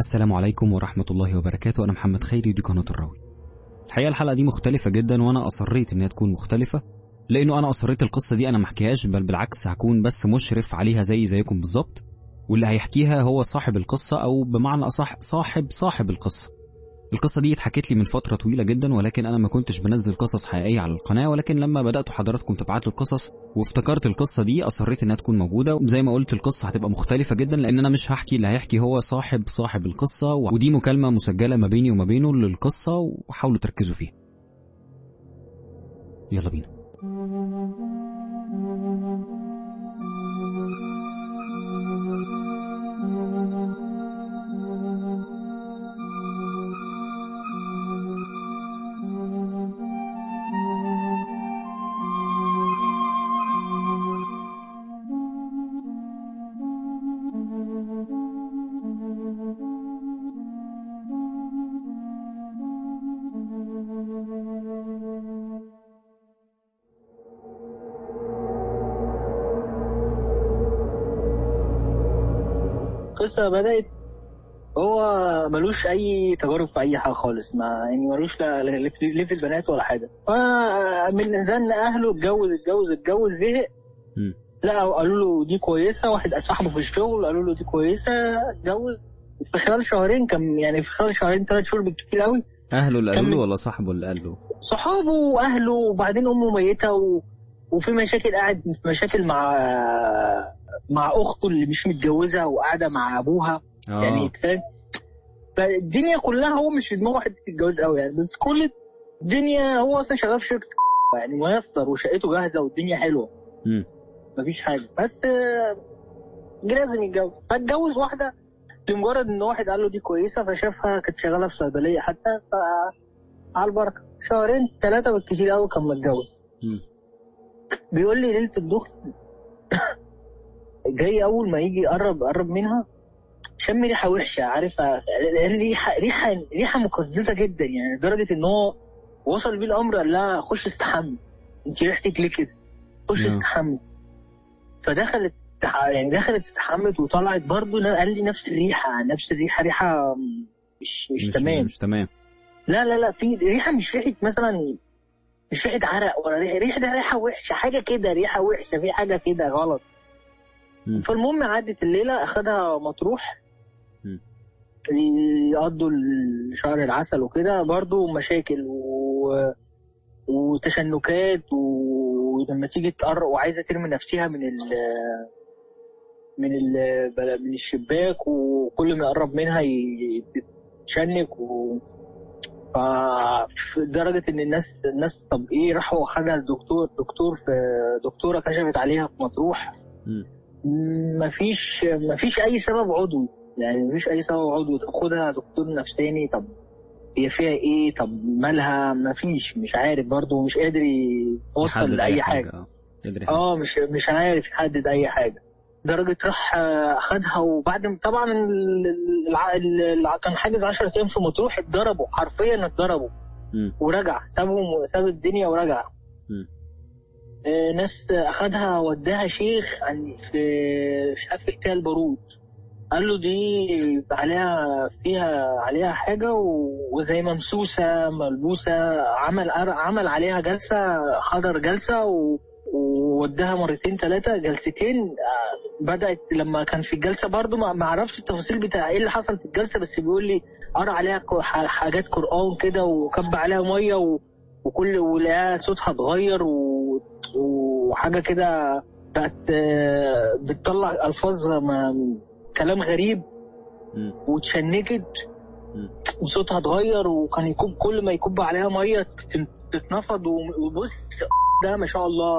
السلام عليكم ورحمة الله وبركاته أنا محمد خيري ودي قناة الراوي الحقيقة الحلقة دي مختلفة جدا وأنا أصريت إنها تكون مختلفة لأنه أنا أصريت القصة دي أنا محكيهاش بل بالعكس هكون بس مشرف عليها زي زيكم بالظبط واللي هيحكيها هو صاحب القصة أو بمعنى أصح صاحب صاحب القصة القصة دي اتحكت لي من فترة طويلة جدا ولكن أنا ما كنتش بنزل قصص حقيقية على القناة ولكن لما بدأتوا حضراتكم تبعتوا القصص وافتكرت القصة دي أصريت إنها تكون موجودة زي ما قلت القصة هتبقى مختلفة جدا لأن أنا مش هحكي اللي هيحكي هو صاحب صاحب القصة ودي مكالمة مسجلة ما بيني وما بينه للقصة وحاولوا تركزوا فيها يلا بينا القصة بدأت هو ملوش أي تجارب في أي حاجة خالص ما يعني ملوش لا لا في البنات ولا حاجة فمن زن أهله اتجوز اتجوز اتجوز زهق مم. لا قالوا له دي كويسة واحد صاحبه في الشغل قالوا له دي كويسة اتجوز في خلال شهرين كان يعني في خلال شهرين ثلاث شهور بالكتير قوي أهله اللي قالوا له كمل. ولا صاحبه اللي قال له صحابه واهله وبعدين امه ميته و... وفي مشاكل قاعد في مشاكل مع مع اخته اللي مش متجوزه وقاعده مع ابوها يعني آه فاهم فالدنيا كلها هو مش في دماغه حته الجواز قوي يعني بس كل الدنيا هو اصلا شغال في شركه يعني ميسر وشقته جاهزه والدنيا حلوه مم. مفيش حاجه بس آه، لازم يتجوز فاتجوز واحده لمجرد ان واحد قال له دي كويسه فشافها كانت شغاله في صيدليه حتى ف على البركه شهرين ثلاثه بالكتير قوي كان متجوز مم. بيقول لي ليله الدخل جاي اول ما يجي يقرب قرب منها شم ريحه وحشه عارف ريحه ريحه ريحه مقززه جدا يعني لدرجه ان هو وصل بيه الامر قال لها خش استحمي انت ريحتك ليه كده؟ خش نعم. استحمي فدخلت استح- يعني دخلت استحمت وطلعت برضه قال لي نفس الريحه نفس الريحه ريحه مش مش, مش تمام مش تمام لا لا لا في ريحه مش ريحه مثلا مش ريحه عرق ولا ريحه ريحه ده ريحه وحشه حاجه كده ريحه وحشه في حاجه كده غلط مم. فالمهم عدت الليله اخدها مطروح مم. يقضوا شهر العسل وكده برضو مشاكل و... وتشنكات ولما تيجي تقرب وعايزه ترمي نفسها من ال من ال من الشباك وكل ما يقرب منها ي- تتشنك و ف لدرجه ان الناس الناس طب ايه راحوا واخدها الدكتور دكتور في دكتوره كشفت عليها في مطروح مم. مفيش مفيش اي سبب عضوي يعني مفيش اي سبب عضوي طب خدها دكتور نفساني طب هي فيها ايه طب مالها مفيش مش عارف برضه مش قادر يوصل يحدد لاي حاجه اه قدر يحدد. اه مش مش عارف يحدد اي حاجه درجة راح آه، اخدها وبعد ما- طبعا ال- الع- ال- كان حاجز 10 ايام في مطروح اتضربوا حرفيا اتضربوا مم. ورجع سابهم ساب الدنيا ورجع مم. آه، ناس اخدها وداها شيخ عن في مش عارف في تل بارود قال له دي عليها فيها عليها حاجه و- وزي ممسوسه ملبوسه عمل عمل عليها جلسه حضر جلسه و ووداها مرتين ثلاثه جلستين آه، بدات لما كان في الجلسه برضو ما ما اعرفش التفاصيل بتاع ايه اللي حصل في الجلسه بس بيقول لي قرا عليها ك- ح- حاجات قران كده وكب عليها ميه و... وكل ولقاها صوتها اتغير و... وحاجه كده بقت آه، بتطلع الفاظ ما... كلام غريب مم. واتشنكت مم. وصوتها اتغير وكان يكب كل ما يكب عليها ميه تت- تتنفض و- وبص ده ما شاء الله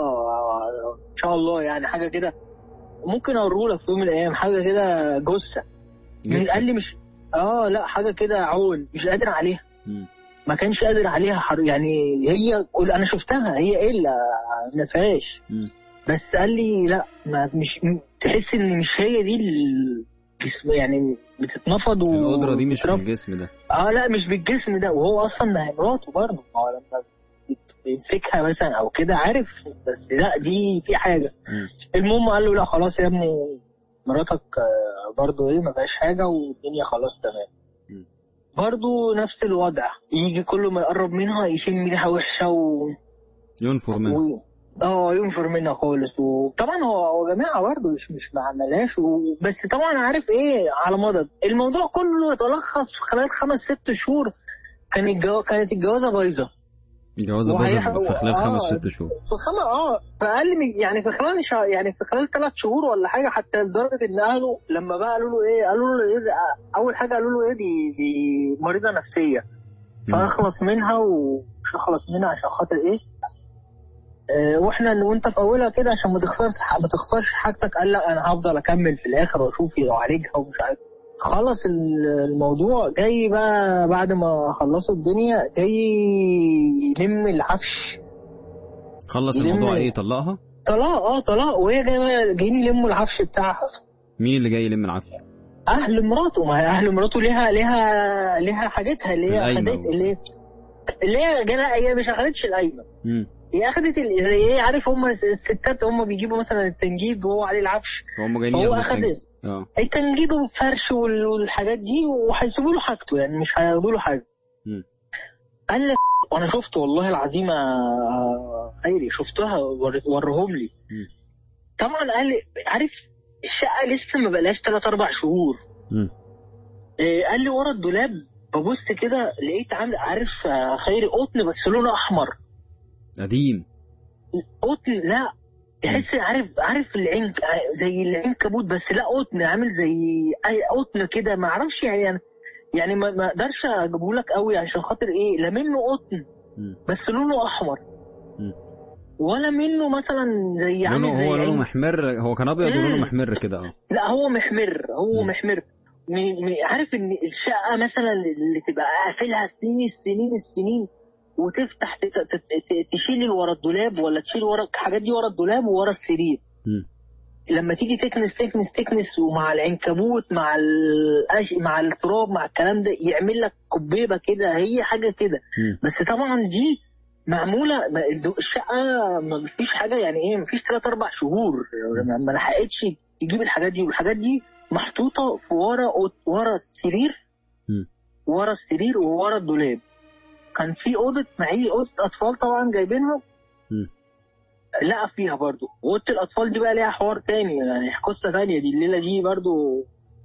ما شاء الله يعني حاجه كده ممكن اوريهولك في يوم من الايام حاجه كده جثه جدا. قال لي مش اه لا حاجه كده عون مش قادر عليها مم. ما كانش قادر عليها حر... يعني هي انا شفتها هي الا ما فيهاش مم. بس قال لي لا ما مش م- تحس ان مش هي دي ال... جسم- يعني بتتنفض و... القدرة دي مش في وتترفع. الجسم ده اه لا مش بالجسم ده وهو اصلا ما هي مراته برضه ما هو لما بت- بيمسكها مثلا او كده عارف بس لا دي في حاجه مم. المهم قال له لا خلاص يا ابني مراتك آه، برضو ايه ما فيهاش حاجه والدنيا خلاص تمام مم. برضو نفس الوضع يجي كل ما يقرب منها يشم ريحه وحشه و... ينفر منه و... اه ينفر منها خالص وطبعا هو هو جماعه برضه مش مش ما عملهاش و... بس طبعا عارف ايه على مدد الموضوع كله يتلخص في خلال خمس ست شهور كان الجو... كانت الجوازه بايظه الجوازه وهيح- باظت في خلال آه. خمس ست شهور في خمس اه في اقل من يعني في خلال شا... يعني في خلال ثلاث شهور ولا حاجه حتى لدرجه ان اهله لما بقى قالوا له ايه قالوا له ايه ده؟ اول حاجه قالوا له ايه دي دي مريضه نفسيه فاخلص منها ومش اخلص منها عشان خاطر ايه آه واحنا وانت في اولها كده عشان ما تخسرش ما تخسرش حاجتك قال لا انا هفضل اكمل في الاخر واشوف واعالجها ومش عارف خلص ال- الموضوع جاي بقى بعد ما خلصوا الدنيا جاي يلم العفش خلص يلم- الموضوع ايه طلقها طلاق اه طلاق وهي جايه بقى جايين يلموا العفش بتاعها مين اللي جاي يلم العفش اهل مراته ما هي اهل مراته ليها ليها ليها حاجتها اللي هي القايمة خدت اللي اللي هي جالها هي مش اخدتش القايمه مم. هي اخدت ال- زي ايه عارف هم الستات هم بيجيبوا مثلا التنجيد وهو عليه العفش فهم جايين فهو ياخدوا اخد التاني. اه التنجيد والفرش وال- والحاجات دي وهيسيبوا له حاجته يعني مش هياخدوا له حاجه مم. قال لي وانا شفت والله العظيم يا خيري شفتها ور- ورهم لي مم. طبعا قال لي عارف الشقه لسه ما بقالهاش 3 4 شهور مم. إيه، قال لي ورا الدولاب ببص كده لقيت عامل عارف يا خيري قطن بس لونه احمر قديم قطن لا تحس عارف عارف العنك زي العنكبوت بس لا قطن عامل زي اي قطن كده ما اعرفش يعني يعني ما ما اقدرش اجيبه لك قوي عشان خاطر ايه لا منه قطن مم. بس لونه احمر مم. ولا منه مثلا زي عامل لونه زي هو لونه عنك- محمر هو كان ابيض ولونه مم. محمر كده اه لا هو محمر هو مم. محمر م- م- عارف ان الشقه مثلا اللي تبقى قافلها سنين السنين السنين وتفتح تت- تت- ت- تشيل اللي ورا الدولاب ولا تشيل ورا الحاجات دي ورا الدولاب وورا السرير مم. لما تيجي تكنس تكنس تكنس ومع العنكبوت مع الأش... مع التراب مع الكلام ده يعمل لك كبيبه كده هي حاجه كده مم. بس طبعا دي معموله ما- الدو- الشقه ما فيش حاجه يعني ايه ما فيش ثلاث اربع شهور ما- ما لحقتش تجيب الحاجات دي والحاجات دي محطوطه في ورا أوض- ورا السرير مم. ورا السرير وورا الدولاب كان في اوضه معي اوضه اطفال طبعا جايبينها مم. لقى فيها برضو اوضه الاطفال دي بقى ليها حوار تاني يعني قصه تانية دي الليله دي برضو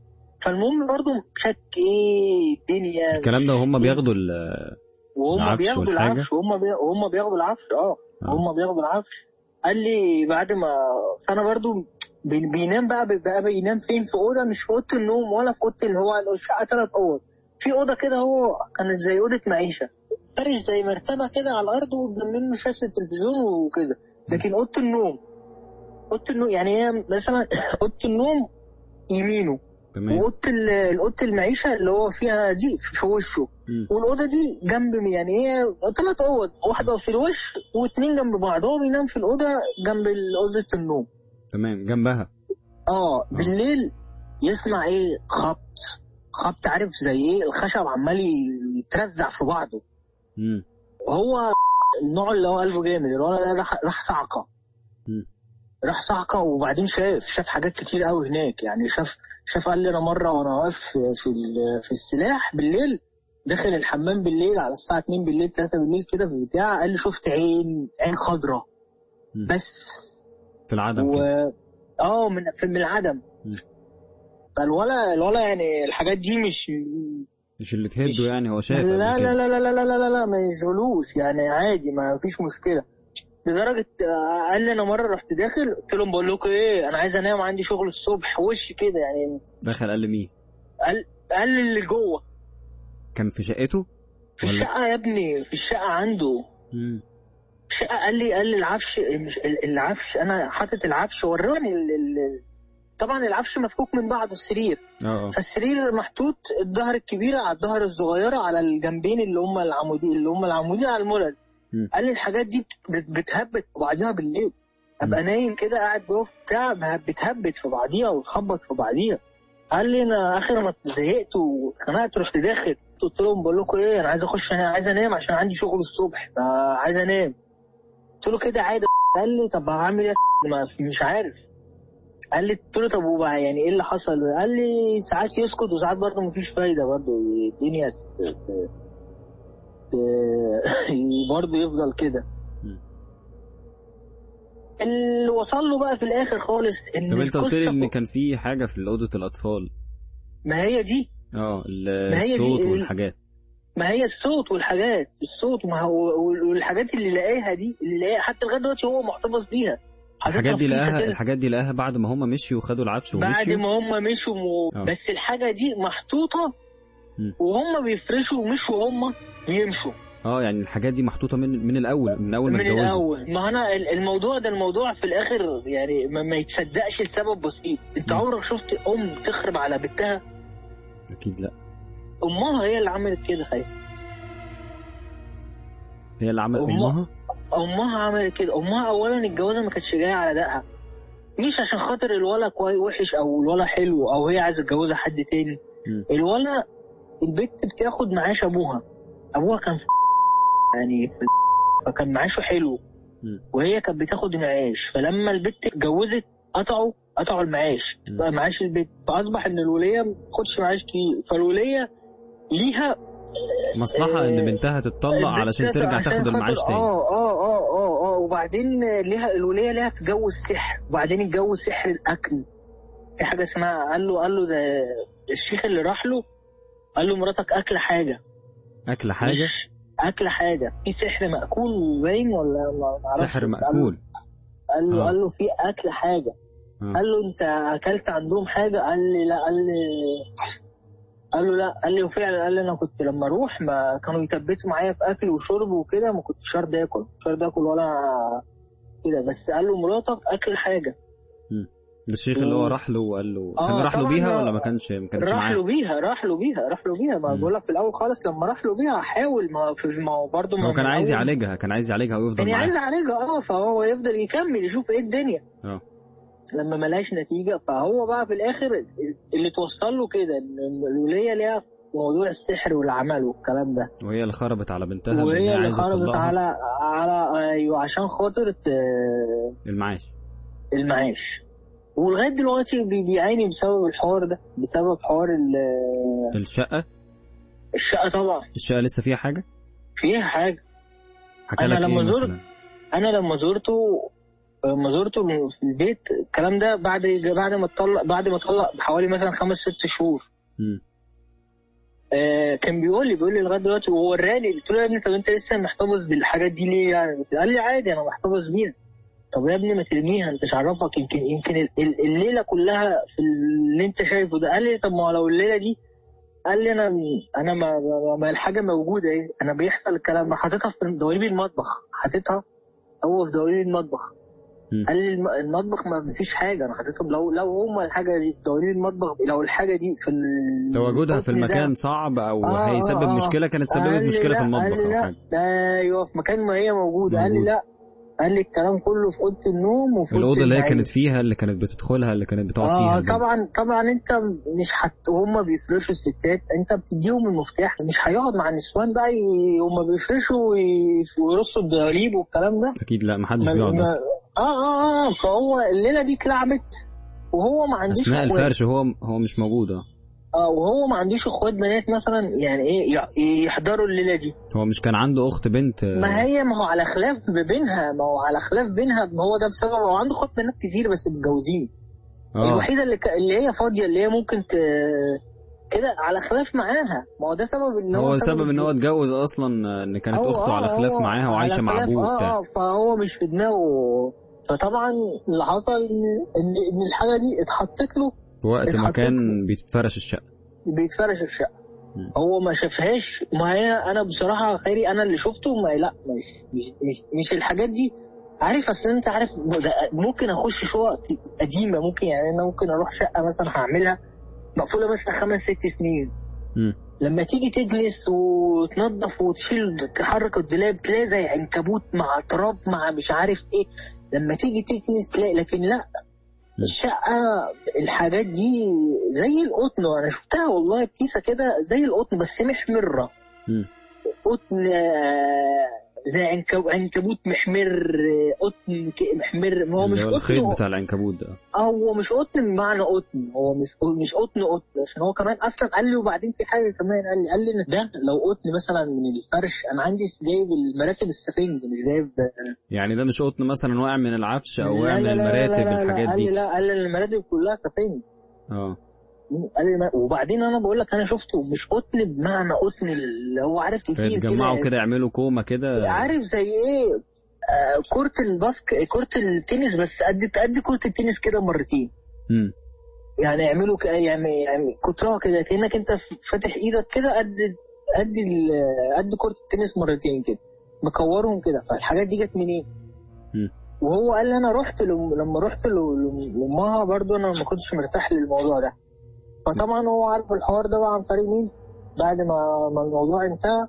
فالمهم برضو شك ايه الدنيا الكلام ده وهم بياخدوا ال- وهم العفش بياخدوا والحاجة؟ العفش وهم بي... وهم بياخدوا العفش اه آه. هم بياخدوا العفش قال لي بعد ما انا برضو بي- بينام بقى بقى بينام فين في اوضه مش في اوضه النوم ولا في اوضه اللي هو الشقه ثلاث اوض في اوضه كده هو كانت زي اوضه معيشه فرش زي مرتبه كده على الارض وقدام منه شاشه التلفزيون وكده لكن اوضه النوم اوضه النوم يعني هي مثلا اوضه النوم يمينه تمام واوضه ال- اوضه المعيشه اللي هو فيها دي في وشه مم. والاوضه دي جنب يعني هي ثلاث اوض واحده في الوش واثنين جنب بعض هو بينام في الاوضه جنب اوضه النوم تمام جنبها اه بالليل يسمع ايه خبط خبط عارف زي ايه الخشب عمال يترزع في بعضه مم. هو النوع اللي هو قلبه جامد الولد ده راح راح صعقه مم. راح صعقه وبعدين شاف شاف حاجات كتير قوي هناك يعني شاف شاف قال لي انا مره وانا واقف في في, ال- في السلاح بالليل داخل الحمام بالليل على الساعه 2 بالليل 3 بالليل كده في البتاع قال لي شفت عين عين خضراء مم. بس في العدم و كده اه من في من العدم مم. فالولا الولا يعني الحاجات دي مش مش اللي تهده يعني هو شايف لا قبل لا كده. لا لا لا لا لا لا, لا ما يشغلوش يعني عادي ما فيش مشكله لدرجه آه، قال لي انا مره رحت داخل قلت لهم بقول لكم ايه انا عايز انام عندي شغل الصبح وش كده يعني دخل قال لي مين قال قال لي اللي جوه كان في شقته في ولا- الشقه يا ابني في الشقه عنده مم. الشقه قال لي قال لي العفش مش ال- العفش انا حاطط العفش وراني ال- ال- طبعا العفش مفكوك من بعض السرير اه اه فالسرير محطوط الظهر الكبيره على الظهر الصغيره على الجنبين اللي هم العمودي اللي هم العمودي على المولد مم. قال لي الحاجات دي بت- بتهبت في بعضيها بالليل ابقى نايم كده قاعد جوه في بتاع بتهبت في بعضيها وتخبط في بعضيها قال لي انا اخر ما زهقت واتخنقت رحت داخل قلت لهم بقول لكم ايه انا عايز اخش انا عايز انام عشان عندي شغل الصبح عايز انام قلت له كده عادي قال لي طب هعمل ايه يا ما مش عارف قال لي قلت له طب وبقى يعني ايه اللي حصل قال لي ساعات يسكت وساعات برضه مفيش فايده برضه الدنيا ت- ت- ت- برضه يفضل كده مم. اللي وصل له بقى في الاخر خالص ان طب انت قلت لي القصة ان كو- كان في حاجه في اوضه الاطفال ما هي دي اه ما هي دي الصوت ال- والحاجات ما هي الصوت والحاجات الصوت ما هو والحاجات اللي لقاها دي اللي لقاها حتى لغايه دلوقتي هو محتفظ بيها حاططها الحاجات دي في كيسة لقاها كده. الحاجات دي لقاها بعد ما هم مشيوا وخدوا العفش بعد ومشيوا ما هم مشوا و... آه. بس الحاجه دي محطوطه مم. وهم بيفرشوا مش وهم بيمشوا اه يعني الحاجات دي محطوطه من من الاول من اول ما من اتجوزوا الاول ما انا ال- الموضوع ده الموضوع في الاخر يعني ما, ما يتصدقش لسبب بسيط انت مم. عمرك شفت ام تخرب على بنتها اكيد لا امها هي اللي عملت كده خير هي اللي عملت أمها- امها امها عملت كده امها اولا الجوازه ما كانتش جايه على دقها مش عشان خاطر الولا كويس وحش او الولا حلو او هي عايزه تتجوزها حد تاني مم. الولا البنت بتاخد معاش ابوها ابوها كان في يعني في فكان معاشه حلو مم. وهي كانت بتاخد معاش فلما البنت اتجوزت قطعوا قطعوا المعاش مم. بقى معاش البنت فاصبح ان الوليه ما تاخدش معاش كتير فالوليه ليها مصلحه ان آه، بنتها تتطلق البنت علشان ترجع عشان تاخد خاطر- المعاش تاني اه اه اه اه اه وبعدين ليها الوليه ليها تتجوز سحر وبعدين اتجوز سحر الاكل في حاجه اسمها قال له قال له ده الشيخ اللي راح له قال له مراتك اكل حاجه اكل حاجه مش اكل حاجه في سحر ماكول باين ولا ما ما أعرفش، سحر بس قال له- ماكول قال له آه. قال له في اكل حاجه آه. قال له انت اكلت عندهم حاجه قال لي لا قال لي قال له لا قال لي وفعلا قال لي انا كنت لما اروح ما كانوا يثبتوا معايا في اكل وشرب وكده ما كنتش راضي اكل مش راضي اكل ولا كده بس قال له مراتك اكل حاجه ده الشيخ اللي هو راح له وقال له آه، كان راح له طبعاً بيها آه. ولا ما كانش ما كانتش راح معاه له بيها راح له بيها راح له بيها ما مم. بقول لك في الاول خالص لما راح له بيها حاول ما في ما هو برضه ما هو كان من عايز الأول- يعالجها كان عايز يعالجها ويفضل يعني عايز معاها يعالجها اه فهو يفضل يكمل يشوف ايه الدنيا اه لما ملاش نتيجة فهو بقى في الآخر اللي توصل له كده إن الولية ليها في موضوع السحر والعمل والكلام ده وهي اللي خربت على بنتها بإن هي وهي اللي عايزة خرجت تطلقها على على أيوه عشان خاطر ت- المعاش المعاش ولغاية دلوقتي بي- بيعاني بسبب الحوار ده بسبب حوار ال- الشقة الشقة طبعا الشقة لسه فيها حاجة فيها حاجة حكى أنا لك لما ايه زرت- مثلا أنا لما زرته لما زرته في البيت الكلام ده بعد بعد ما اتطلق بعد ما اتطلق بحوالي مثلا خمس ست شهور مم. آه، كان بيقول لي بيقول لي لغايه دلوقتي ووراني قلت له يا ابني طب انت لسه محتفظ بالحاجات دي ليه يعني؟ قال لي عادي انا محتفظ بيها طب يا ابني ما ترميها انت مش عرفك يمكن يمكن ال- ال- الليله كلها في اللي انت شايفه ده قال لي طب ما هو لو الليله دي قال لي انا انا ما, ما, ما الحاجه موجوده ايه انا بيحصل الكلام ده حاططها في دواليب المطبخ حاططها هو في دواليب المطبخ مم. قال لي الم- المطبخ ما فيش حاجه انا حاططهم لو لو هما الحاجه دي في دواليب المطبخ لو الحاجه دي في ال- تواجدها في القطن ده- المكان صعب او آه، هيسبب آه، آه. مشكلة كانت قال سببت لي مشكلة في لا، قال المطبخ لي او لا، حاجة ايوه في مكان ما هي موجوده قال لي موجود. لا قال لي الكلام كله في اوضه النوم وفي أوضة الأوضة اللي هي المعيش. كانت فيها اللي كانت بتدخلها اللي كانت بتقعد اه فيها البنت. طبعا طبعا انت مش حت هم بيفرشوا الستات انت بتديهم المفتاح مش هيقعد مع النسوان بقى ي... هم بيفرشوا وي- ويرصوا الدواليب والكلام ده أكيد لا محدش ما- بيقعد ما- بس اه اه اه فهو الليله دي اتلعبت وهو ما عندوش أثناء اخوات الفرش هو هو مش موجود اه اه وهو ما عندوش اخوات بنات مثلا يعني ايه ي- يحضروا الليله دي هو مش كان عنده أخت بنت آه، ما هي ما هو على خلاف بينها ما هو على خلاف بينها ما هو ده بسبب هو عنده اخوات بنات كتير بس متجوزين اه الوحيده اللي, ك... اللي هي فاضيه اللي هي ممكن ت... كده على خلاف معاها ما هو ده سبب ان هو السبب ان هو اتجوز اصلا آه، ان كانت هو- اخته على آه، خلاف هو معاها على وعايشه مع خلاف، ابوه اه وبتاع آه، فهو مش في دماغه فطبعا اللي حصل ان ان إن الحاجه دي اتحطت له في وقت ما اتحطت كان بيتفرش الشقه بيتفرش الشقه مم. هو ما شافهاش ما هي انا بصراحه خيري انا اللي شفته ما لا مش مش مش, مش الحاجات دي عارف اصل انت عارف ده ممكن اخش شقق قديمه ممكن يعني انا ممكن اروح شقه مثلا هعملها مقفوله مثلا خمس ست سنين مم. لما تيجي تجلس وتنظف وتشيل تحرك الدولاب تلاقي زي عنكبوت مع تراب مع مش عارف ايه لما تيجي تجلس تلاقي لكن لا م. الشقة الحاجات دي زي القطن وانا شفتها والله كيسة كده زي القطن بس محمرة مم. قطن آه، زي عنكب... عنكبوت محمر آه، قطن ك- محمر ما هو مش اللي هو الخيط قطن بتاع العنكبوت ده هو مش قطن بمعنى قطن هو مش مش قطن قطن عشان هو كمان اصلا قال لي وبعدين في حاجه كمان قال لي قال لي ان ده لو قطن مثلا من الفرش انا عندي جايب المراتب السفنج مش جايب يعني ده مش قطن مثلا واقع من العفش او واقع لا من لا لا لا المراتب لا لا الحاجات قال لي دي لا قال لي المراتب كلها سفنج اه قال لي ما- وبعدين انا بقول لك انا شفته مش قطن بمعنى قطن اللي هو عارف كتير فيتجمعوا كده يعملوا كومه كده عارف زي ايه آه كرة الباسك كرة التنس بس قد قد كرة التنس كده مرتين مم. يعني يعملوا ك... يعني يعني كترها كده كانك انت فاتح ايدك كده قد قد ال... قد كرة التنس مرتين كده مكورهم كده فالحاجات دي جت منين؟ مم. وهو قال لي انا رحت لم... لما رحت ل- ل- لامها برضو انا ما كنتش مرتاح للموضوع ده فطبعا هو عارف الحوار ده بقى عن طريق مين؟ بعد ما ما الموضوع انتهى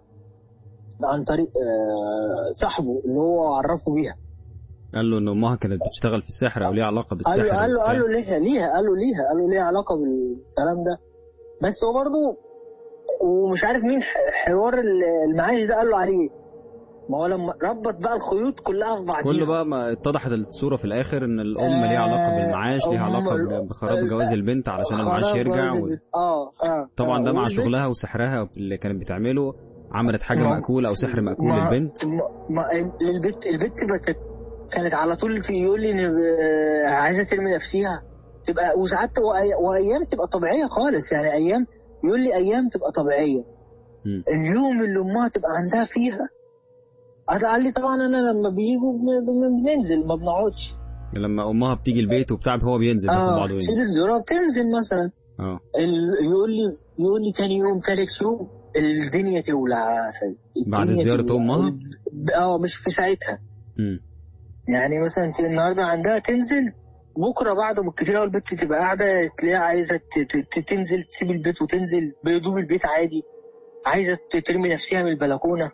عن طريق آه، صاحبه اللي هو عرفه بيها قال له ان امها كانت بتشتغل في السحر او ليها علاقه قال بالسحر له قال له وبتاع. قال له ليها ليها قال له ليها قال له ليها علاقه بالكلام ده بس هو برضه ومش عارف مين ح- حوار ال- المعاش ده قال له عليه ما هو لما ربط بقى الخيوط كلها في بعضيها كله بقى ما اتضحت الصوره في الاخر ان الام ليها علاقه بالمعاش ليها أم علاقه ال- ب- بخراب جواز البنت علشان المعاش خراب يرجع جواز و... البنت. اه اه طبعا آه. ده مع والبنت- شغلها وسحرها اللي كانت بتعمله عملت حاجه ما- مأكوله او سحر مأكول ما- للبنت ما ما البنت البنت بقى كانت كانت على طول في يقول لي ان آه، عايزه ترمي نفسها تبقى وساعات وأي- وايام تبقى طبيعيه خالص يعني ايام يقول لي ايام تبقى طبيعيه مم. اليوم اللي امها تبقى عندها فيها قال لي طبعا انا لما بيجوا بن- بن- بننزل ما بنقعدش لما امها بتيجي البيت وبتاع هو بينزل ياخد اه بعضه وينزل تشيل الزرار تنزل مثلا اه ال- يقول لي يقول لي تاني يوم تالت يوم الدنيا تولع يا سيد. بعد الدنيا زيارة تولع. أمها؟ اه مش في ساعتها مم. يعني مثلا انت النهارده عندها تنزل بكره بعده بالكتير قوي البنت تبقى قاعده تلاقيها عايزه ت- ت- ت- تنزل تسيب البيت وتنزل بهدوم البيت عادي عايزه ت- ترمي نفسها من البلكونه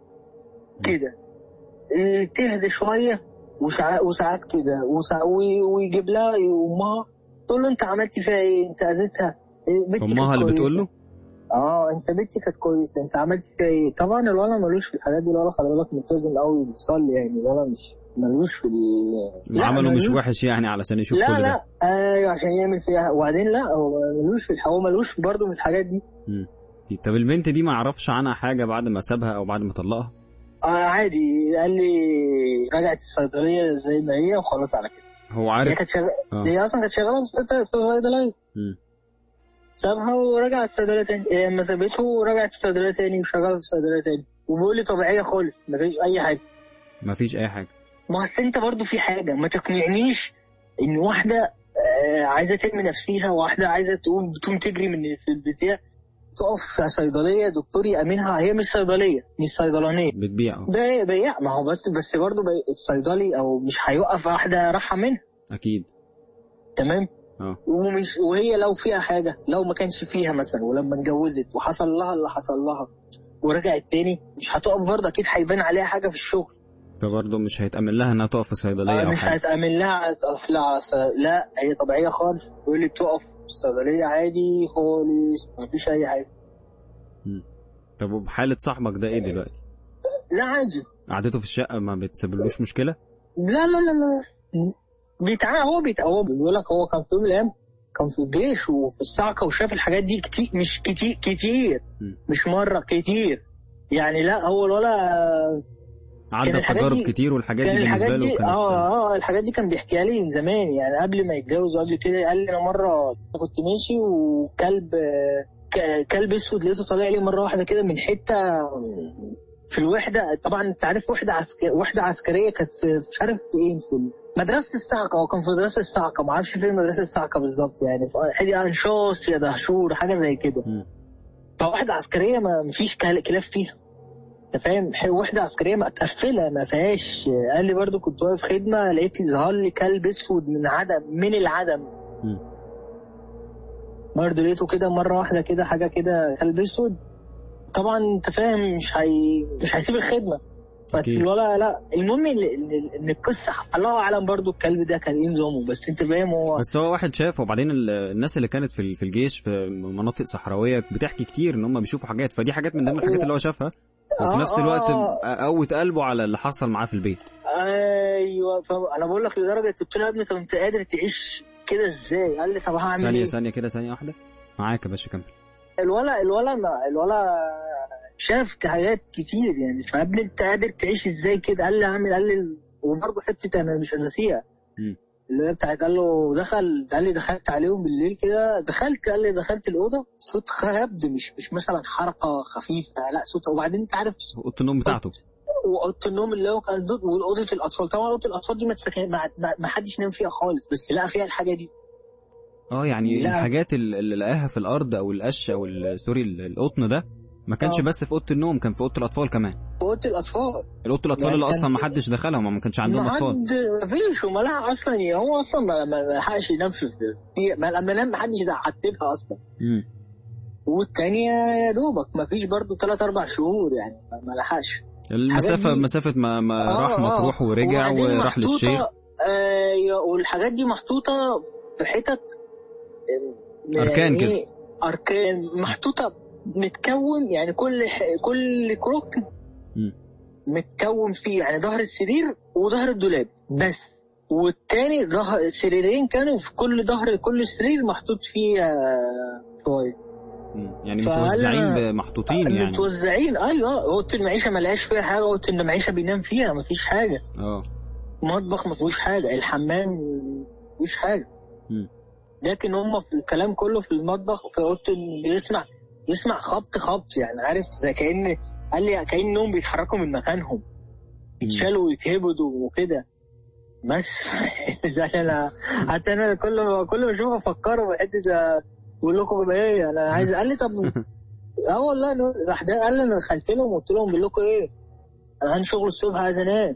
كده إيه، تهدى شويه وساعات وساعات كده وسا- وي- ويجيب لها امها تقول له انت عملتي فيها ايه؟ انت اذيتها إيه، بنتي امها كانت اللي كويسة. بتقول له اه انت بنتي كانت كويسه انت عملت فيها ايه؟ طبعا الولد ملوش في الحاجات دي الولد خلي بالك ملتزم قوي بيصلي يعني الولد مش ملوش في ال لا، عمله مش ملوش- وحش يعني علشان يشوف لا كل لا ده ايوه عشان يعمل فيها وبعدين لا هو ملوش في هو ملوش برضه من الحاجات دي مم. طب البنت دي ما عرفش عنها حاجه بعد ما سابها او بعد ما طلقها آه عادي قال لي رجعت الصيدليه زي ما هي وخلاص على كده هو هي عارف كانت شغاله اه هي اصلا كانت شغاله في صيد- في صيدليه مم. سابها ورجعت الصيدليه تاني إيه، لما سابته ورجعت الصيدليه تاني وشغاله في الصيدليه تاني وبيقول لي طبيعيه خالص مفيش اي حاجه ما فيش اي حاجه ما اصل انت برضو في حاجه ما تقنعنيش ان واحده آه، عايزه ترمي نفسيها واحده عايزه تقوم بتقوم تجري من في البتاع تقف في صيدليه دكتور يامنها هي مش صيدليه مش صيدلانيه بتبيع اه ده بيع ما هو بس بس برضه بي- الصيدلي او مش هيوقف واحده راحه منها اكيد تمام اه ومش وهي لو فيها حاجه لو ما كانش فيها مثلا ولما اتجوزت وحصل لها اللي حصل لها ورجعت تاني مش هتقف برضه اكيد هيبان عليها حاجه في الشغل فبرضه مش هيتأمن لها انها تقف في صيدليه آه او مش حاجه هتأمن لها تقف لها س- لا هي طبيعية خالص يقول لي بتقف في الصيدلية عادي خالص مفيش أي حاجة طب وبحاله صاحبك ده ايه دلوقتي لا عادي قعدته في الشقه ما بتسببلوش مشكله لا لا لا لا بيتعامل هو بيتع... هو بيقول لك هو كان في يوم من الأيام كان في الجيش وفي الصعقة وشاف الحاجات دي كتير مش كتير كتير م. مش مرة كتير يعني لا هو الولا عدى الحاجات تجارب دي- كتير والحاجات كان دي بالنسبه الحاجات له دي كانت اه اه الحاجات دي كان بيحكيها لي من زمان يعني قبل ما يتجوز وقبل كده قال لي انا مره كنت ماشي وكلب آه، ك- كلب اسود لقيته طالع لي مره واحده كده من حته في الوحده طبعا انت عارف وحده عسك... وحده عسكريه كانت في مش عارف في ايه في مدرسه الصعقه هو كان في مدرسه الصعقه ما اعرفش فين مدرسه الصعقه بالظبط يعني في حاجه انشاص يا دهشور حاجه زي كده مم. فواحده عسكريه ما مفيش كل- كلاب فيها انت فاهم ح- وحده عسكريه متقفله ما فيهاش قال لي برضو كنت واقف خدمه لقيت لي ظهر لي كلب اسود من عدم من العدم مم. برضه لقيته كده مره واحده كده حاجه كده كلب اسود طبعا انت فاهم مش هي... مش هيسيب الخدمه أكيد. ولا لا المهم ان إن- ان القصه الله اعلم برضو الكلب ده كان ايه نظامه بس انت فاهم هو بس هو واحد شاف وبعدين ال- الناس اللي كانت في ال- في الجيش في مناطق صحراويه بتحكي كتير ان هم بيشوفوا حاجات فدي حاجات من ضمن الحاجات اللي هو شافها وفي آه، نفس آه، الوقت آه. قوت قلبه على اللي حصل معاه في البيت ايوه فانا بقول لك لدرجه قلت له يا ابني طب انت قادر تعيش كده ازاي؟ قال لي طب هعمل ثانيه ايه؟ ثانيه كده ثانيه واحده معاك يا باشا كمل الولا الولا ما الولا شاف حاجات كتير يعني فيا ابني انت قادر تعيش ازاي كده؟ قال لي اعمل قال لي وبرضه حته انا مش ناسيها مم. اللي هي بتاعت قال له دخل قال لي دخلت عليهم بالليل كده دخلت قال لي دخلت الاوضه صوت خبد مش مش مثلا حركه خفيفه لا صوت وبعدين انت عارف اوضه النوم بتاعته واوضه النوم اللي هو كان ضد واوضه الاطفال طبعا اوضه الاطفال دي ما تسكن ما, ما, ما حدش نام فيها خالص بس لا فيها الحاجه دي اه يعني لا. الحاجات ال- اللي لقاها في الارض او القش او ال- سوري ال- القطن ده ما كانش آه. بس في اوضه النوم كان في اوضه الاطفال كمان في اوضه الاطفال الاوضه الاطفال يعني اللي كان- اصلا ما حدش دخلها ما ما كانش عندهم ما اطفال حد ما فيش وما لها اصلا يعني هو اصلا ما ما لحقش ينام في في- ما لما نام ما حدش عتبها اصلا مم. والتانية يا دوبك ما فيش برضه ثلاث اربع شهور يعني ما- ما لحقش المسافه دي- مسافه ما, ما آه، راح آه. مطروح ورجع وبعدين وراح محطوطة- للشيخ آه والحاجات دي محطوطه في حتت آه، أركان يعني كده. إيه؟ اركان محطوطه متكون يعني كل ح- كل كروك مم. متكون فيه يعني ظهر السرير وظهر الدولاب بس والتاني ظهر سريرين كانوا في كل ظهر كل سرير محطوط فيه آه، شويه مم. يعني فقال متوزعين أنا- محطوطين يعني متوزعين ايوه اوضه المعيشه ما لهاش فيها حاجه اوضه المعيشه بينام فيها ما فيش حاجه اه مطبخ ما فيهوش حاجه الحمام ما فيهوش حاجه مم. لكن هم في الكلام كله في المطبخ في اوضه ال- بيسمع يسمع خبط خبط يعني عارف زي كان قال لي كانهم بيتحركوا من مكانهم يتشالوا ويتهبدوا وكده بس ده انا حتى انا كل ما كل ما اشوفه افكره بحته ده بقول لكم ايه انا عايز قال لي طب اه والله أنا- راح ده قال لي انا دخلت لهم وقلت لهم بقول لكم ايه انا عندي شغل الصبح عايز انام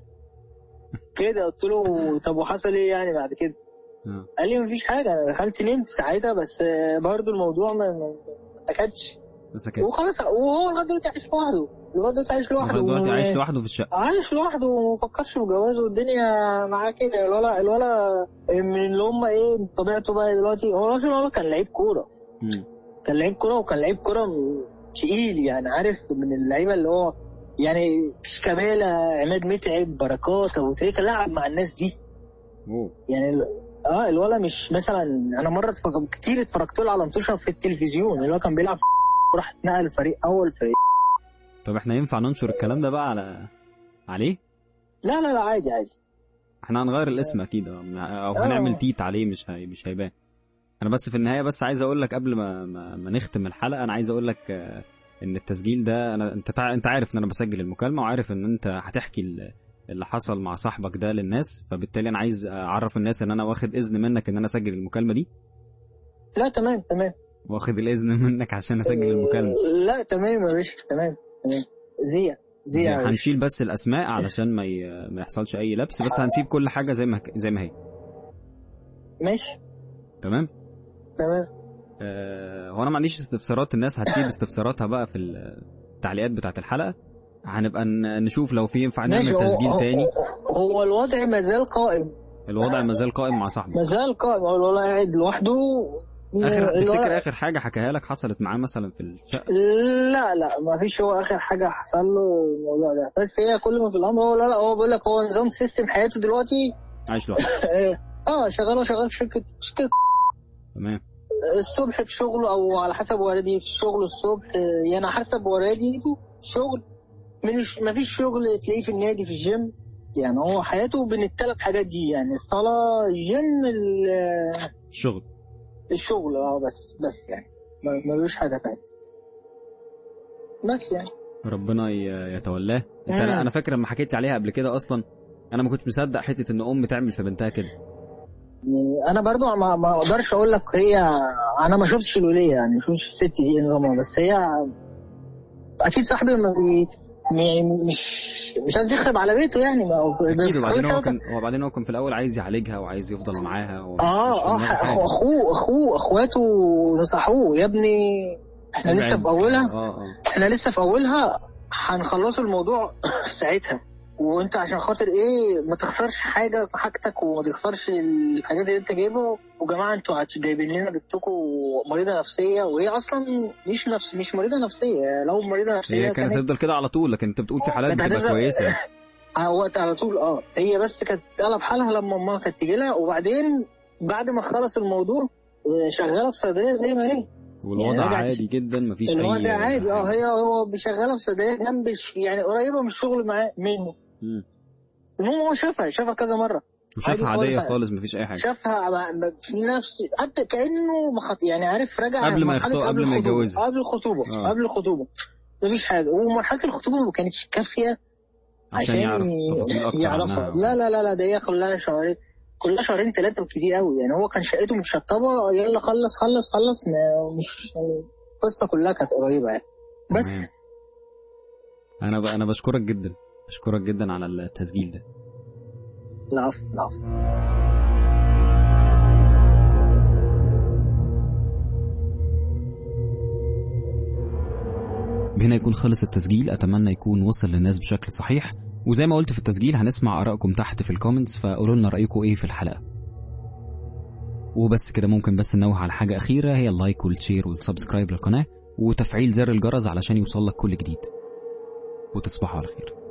كده قلت له طب وحصل ايه يعني بعد كده آه. قال لي مفيش حاجه انا دخلت نمت ساعتها بس آه، برضو الموضوع ما ما ما سكتش بس كده وخلاص وهو لغايه دلوقتي عايش لوحده لغايه دلوقتي عايش لوحده لغايه دلوقتي و- عايش لوحده في الشقه عايش لوحده وما فكرش في جوازه والدنيا معاه كده الولا الولا من اللي هم ايه طبيعته بقى دلوقتي هو اصلا هو كان لعيب كوره مم. كان لعيب كوره وكان لعيب كوره م- تقيل يعني عارف من اللعيبه اللي هو يعني شيكابالا عماد متعب بركات ابو تريكه لعب مع الناس دي أوه. يعني ال- اه الولا مش مثلا انا مره اتفرج- كتير اتفرجت له على ماتشات في التلفزيون اللي هو كان بيلعب في وراح اتنقل فريق اول في طب احنا ينفع ننشر الكلام ده بقى على عليه لا لا لا عادي عادي احنا هنغير الاسم اكيد او أو آه. هنعمل تيت عليه مش هي... مش هيبان انا بس في النهايه بس عايز اقول لك قبل ما ما, ما نختم الحلقه انا عايز اقول لك آه، ان التسجيل ده انا انت تع... انت عارف ان انا بسجل المكالمه وعارف ان انت هتحكي ال- اللي حصل مع صاحبك ده للناس فبالتالي انا عايز اعرف الناس ان انا واخد اذن منك ان انا اسجل المكالمه دي لا تمام تمام واخد الاذن منك عشان اسجل المكالمه لا تمام يا باشا تمام تمام زيع زيع يا باشا. هنشيل بس الاسماء علشان ما ي... ما يحصلش اي لبس بس هنسيب كل حاجه زي ما زي ما هي ماشي تمام تمام آه، هو انا ما عنديش استفسارات الناس هتسيب استفساراتها بقى في التعليقات بتاعت الحلقه هنبقى ن- نشوف لو في ينفع نعمل ماشي هو- تسجيل هو- تاني هو الوضع ما زال قائم الوضع ما زال قائم مع صاحبه ما زال قائم هو الوضع قاعد لوحده اخر الوضع- تفتكر اخر حاجه حكاها لك حصلت معاه مثلا في الشقه لا لا ما فيش هو اخر حاجه حصل له الموضوع ده بس هي كل ما في الامر هو لا لا هو بيقول لك هو نظام سيستم حياته دلوقتي عايش لوحده اه شغال هو شغال في شركه شركه تمام الصبح في شغله او على حسب وردي في شغله الصبح آه، يعني على حسب ورديته شغل من ما فيش شغل تلاقيه في النادي في الجيم يعني هو حياته بين الثلاث حاجات دي يعني الصلاه الجيم ال- الشغل الشغل اه بس بس يعني ما- ملوش حاجه تانية بس يعني ربنا ي- يتولاه انت مم. انا فاكر لما حكيت لي عليها قبل كده اصلا انا ما كنتش مصدق حته ان ام تعمل في بنتها كده يعني انا برضو ما ما اقدرش اقول لك هي انا ما شفتش الوليه يعني ما شفتش الست دي إيه نظامها بس هي اكيد صاحبي ما بي م- مش مش عايز يخرب على بيته يعني ما هو اكيد بس وبعدين هو هو كان وبعدين هو كان في الاول عايز يعالجها وعايز يفضل معاها هو مش- مش اه في اه دماغه ح- حاجة. أخو- اخوه اخوه اخواته نصحوه يا ابني احنا لسه ابعد. في اولها اه اه احنا لسه في اولها هنخلصوا الموضوع في ساعتها وانت عشان خاطر ايه ما تخسرش حاجه في حاجتك وما تخسرش الحاجات اللي انت جايبها وجماعه انتوا هت- جايبين لنا بنتكم مريضه نفسيه وهي اصلا مش نفس مش مريضه نفسيه لو مريضه نفسيه هي كانت هتفضل كده على طول لكن انت بتقول في حالات كانت بتبقى هتفضل- كويسه على وقت على طول اه هي بس كانت قلب حالها لما امها كانت تيجي لها وبعدين بعد ما خلص الموضوع آه، شغاله في صيدليه زي ما هي والوضع يعني رجعت- عادي جدا مفيش اي الوضع عادي اه هي هو شغاله في صيدليه جنب الش- يعني قريبه من الشغل معاه منه مم. المهم هو شافها شافها كذا مره وشافها عادي عاديه خالص. خالص مفيش اي حاجه شافها ما- ما- في نفس حتى كانه مخط... يعني عارف رجع قبل ما مرحلة يخطو- قبل ما الخطوبة. يتجوزها. قبل الخطوبه آه. قبل الخطوبه مفيش حاجه ومرحله الخطوبه ما كانتش كافيه عشان يعرف تفاصيل اكتر يعرفها عنها. لا لا لا لا ده هي كلها شهرين كلها شهرين ثلاثه كتير قوي يعني هو كان شقته متشطبه يلا خلص خلص خلص ما مش يعني القصه كلها كانت قريبه يعني بس تمام. انا ب... انا بشكرك جدا بشكرك جدا على التسجيل ده العفو العفو بهنا يكون خلص التسجيل اتمنى يكون وصل للناس بشكل صحيح وزي ما قلت في التسجيل هنسمع ارائكم تحت في الكومنتس فقولوا لنا رايكم ايه في الحلقه وبس كده ممكن بس ننوه على حاجه اخيره هي اللايك والشير والسبسكرايب للقناه وتفعيل زر الجرس علشان يوصل لك كل جديد وتصبحوا على خير